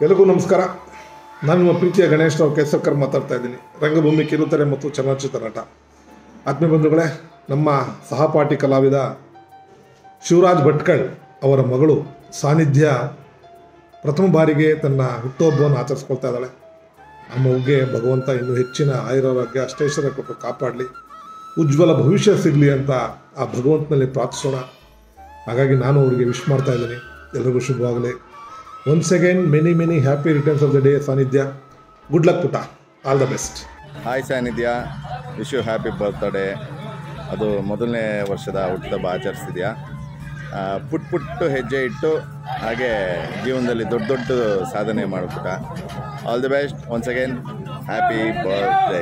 ಎಲ್ಲರಿಗೂ ನಮಸ್ಕಾರ ನಾನು ನಿಮ್ಮ ಪ್ರೀತಿಯ ಗಣೇಶ್ ರಾವ್ ಕೇಸರ್ಕರ್ ಮಾತಾಡ್ತಾ ಇದ್ದೀನಿ ರಂಗಭೂಮಿ ಕಿರುತೆರೆ ಮತ್ತು ಚಲನಚಿತ್ರ ನಟ ಆತ್ಮೀಯ ಬಂಧುಗಳೇ ನಮ್ಮ ಸಹಪಾಠಿ ಕಲಾವಿದ ಶಿವರಾಜ್ ಭಟ್ಕಳ್ ಅವರ ಮಗಳು ಸಾನ್ನಿಧ್ಯ ಪ್ರಥಮ ಬಾರಿಗೆ ತನ್ನ ಹುಟ್ಟುಹಬ್ಬವನ್ನು ಆಚರಿಸ್ಕೊಳ್ತಾ ಇದ್ದಾಳೆ ಆ ಮಗುಗೆ ಭಗವಂತ ಇನ್ನೂ ಹೆಚ್ಚಿನ ಆಯುರಾರೋಗ್ಯ ಅಷ್ಟೇಶ್ವರ ಕೊಟ್ಟು ಕಾಪಾಡಲಿ ಉಜ್ವಲ ಭವಿಷ್ಯ ಸಿಗಲಿ ಅಂತ ಆ ಭಗವಂತನಲ್ಲಿ ಪ್ರಾರ್ಥಿಸೋಣ ಹಾಗಾಗಿ ನಾನು ಅವರಿಗೆ ವಿಶ್ ಮಾಡ್ತಾ ಇದ್ದೀನಿ ಎಲ್ರಿಗೂ ಶುಭವಾಗಲಿ once again many many happy returns of the day Sannidhya good luck ಪುಟ all the best hi Sannidhya wish you happy birthday ಅದು ಮೊದಲನೇ ವರ್ಷದ ಹುಟ್ಟುಹಬ್ಬ ಆಚರಿಸ್ತಿದ್ಯಾ ಆ, ಪುಟ್ ಪುಟ್ಟು ಹೆಜ್ಜೆ ಇಟ್ಟು ಹಾಗೆ ಜೀವನದಲ್ಲಿ ದೊಡ್ಡ ದೊಡ್ಡ ಸಾಧನೆ ಮಾಡ್ಬಿಟ್ಟ all the best once again happy birthday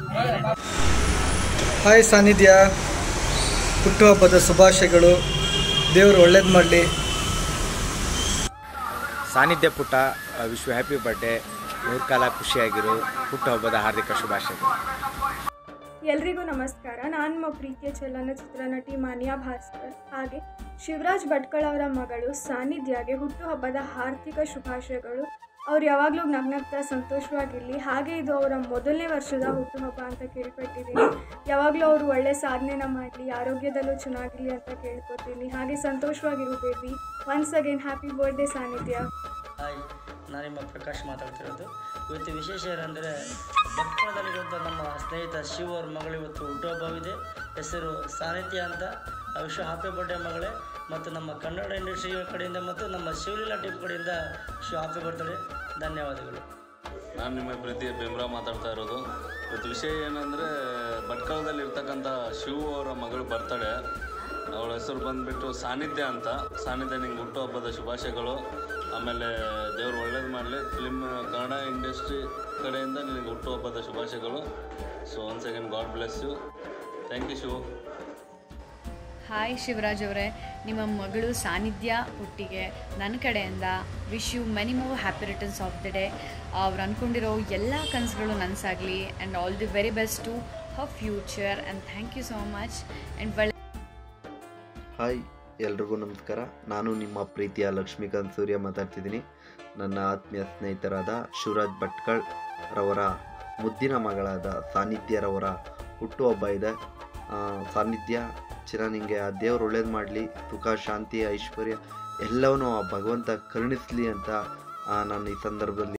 hi Sannidhya ಹುಟ್ಟುಹಬ್ಬದ ಶುಭಾಶಯಗಳು ದೇವರು ಒಳ್ಳೇದು ಮಾಡಲಿ ಸಾನ್ನಿಧ್ಯ ಪುಟ್ಟ ವಿಶ್ವ ಹ್ಯಾಪಿ ಬರ್ಡೇ ಮೂರು ಕಾಲ ಖುಷಿಯಾಗಿರು ಹುಟ್ಟುಹಬ್ಬದ ಹಾರ್ದಿಕ ಶುಭಾಶಯಗಳು ಎಲ್ರಿಗೂ ನಮಸ್ಕಾರ ನಾನು ನಿಮ್ಮ ಪ್ರೀತಿಯ ಚಲನಚಿತ್ರ ನಟಿ ಮಾನ್ಯಾ ಭಾಸ್ಕರ್ ಹಾಗೆ ಶಿವರಾಜ್ ಭಟ್ಕಳ್ ಅವರ ಮಗಳು ಸಾನ್ನಿಧ್ಯಾಗೆ ಹುಟ್ಟುಹಬ್ಬದ ಹಾರ್ದಿಕ ಶುಭಾಶಯಗಳು ಅವ್ರು ಯಾವಾಗಲೂ ನಗ್ನಗ್ತಾ ಸಂತೋಷವಾಗಿರಲಿ ಹಾಗೆ ಇದು ಅವರ ಮೊದಲನೇ ವರ್ಷದ ಹುಟ್ಟುಹಬ್ಬ ಅಂತ ಕೇಳ್ಪಟ್ಟಿದ್ದೀನಿ ಯಾವಾಗಲೂ ಅವರು ಒಳ್ಳೆ ಸಾಧನೆನ ಮಾಡಲಿ ಆರೋಗ್ಯದಲ್ಲೂ ಚೆನ್ನಾಗಿರಲಿ ಅಂತ ಕೇಳ್ಕೊತೀನಿ ಹಾಗೆ ಸಂತೋಷವಾಗಿರು baby once again happy birthday Sannidhya hi ನಾನು ನಿಮ್ಮ ಪ್ರಕಾಶ್ ಮಾತಾಡ್ತಿರೋದು ಇವತ್ತು ವಿಶೇಷ ಏನಂದರೆ ಭಟ್ಕಳದಲ್ಲಿರುವಂಥ ನಮ್ಮ ಸ್ನೇಹಿತ ಶಿವ ಅವ್ರ ಮಗಳು ಇವತ್ತು ಹುಟ್ಟುಹಬ್ಬವಿದೆ ಹೆಸರು ಸಾನಿಧ್ಯ ಅಂತ ವಿಶ್ವ ಹ್ಯಾಪಿ ಬರ್ಡೇ ಮಗಳೇ ಮತ್ತು ನಮ್ಮ ಕನ್ನಡ ಇಂಡಸ್ಟ್ರಿ ಕಡೆಯಿಂದ ಮತ್ತು ನಮ್ಮ ಶಿವಲೀಲಾ ಟೀಮ್ ಕಡೆಯಿಂದ ವಿಶ್ವ ಹ್ಯಾಪಿ ಬರ್ತ್ಡೇ ಧನ್ಯವಾದಗಳು ನಾನು ನಿಮ್ಮ ಪ್ರೀತಿಯ ಭೀಮ್ರಾವ್ ಮಾತಾಡ್ತಾ ಇರೋದು ಇವತ್ತು ವಿಷಯ ಏನಂದರೆ ಭಟ್ಕಳದಲ್ಲಿ ಇರ್ತಕ್ಕಂಥ ಶಿವು ಅವರ ಮಗಳು ಬರ್ತಡೆ ಅವಳ ಹೆಸರು ಬಂದುಬಿಟ್ಟು ಸಾನ್ನಿಧ್ಯ ಅಂತ ಸಾನ್ನಿಧ್ಯ ನಿಂಗೆ ಹುಟ್ಟುಹಬ್ಬದ ಶುಭಾಶಯಗಳು ಆಮೇಲೆ ದೇವ್ರು ಒಳ್ಳೇದು ಮಾಡಲಿ ಫಿಲ್ಮ್ ಕನ್ನಡ ಇಂಡಸ್ಟ್ರಿ ಕಡೆಯಿಂದ ನಿನಗೆ ಹುಟ್ಟುಹಬ್ಬದ ಶುಭಾಶಯಗಳು so once again God bless you thank you Shivu hi Shivaraj ಅವರೇ ನಿಮ್ಮ ಮಗಳು ಸಾನ್ನಿಧ್ಯ ಹುಟ್ಟಿಗೆ ನನ್ನ ಕಡೆಯಿಂದ wish you many more happy returns of the day ಅವ್ರು ಅಂದ್ಕೊಂಡಿರೋ ಎಲ್ಲ ಕನಸುಗಳು ನನಸಾಗಲಿ and all the very best to her future and thank you so much and ಒಳ್ಳೆ ಹಾಯ್ ಎಲ್ರಿಗೂ ನಮಸ್ಕಾರ ನಾನು ನಿಮ್ಮ ಪ್ರೀತಿಯ ಲಕ್ಷ್ಮೀಕಾಂತ್ ಸೂರ್ಯ ಮಾತಾಡ್ತಿದ್ದೀನಿ ನನ್ನ ಆತ್ಮೀಯ ಸ್ನೇಹಿತರಾದ ಶಿವರಾಜ್ ಭಟ್ಕಳ್ ರವರ ಮುದ್ದಿನ ಮಗಳಾದ ಸಾನ್ನಿಧ್ಯರವರ ಹುಟ್ಟುಹಬ್ಬ ಇದೆ ಆ, ಸಾನ್ನಿಧ್ಯ ಚಿರ ನಿಂಗೆ ಆ ದೇವ್ರು ಒಳ್ಳೇದು ಮಾಡಲಿ ಸುಖ ಶಾಂತಿ ಐಶ್ವರ್ಯ ಎಲ್ಲವನ್ನೂ ಆ ಭಗವಂತ ಕರುಣಿಸಲಿ ಅಂತ ಆ, ನಾನು ಈ ಸಂದರ್ಭದಲ್ಲಿ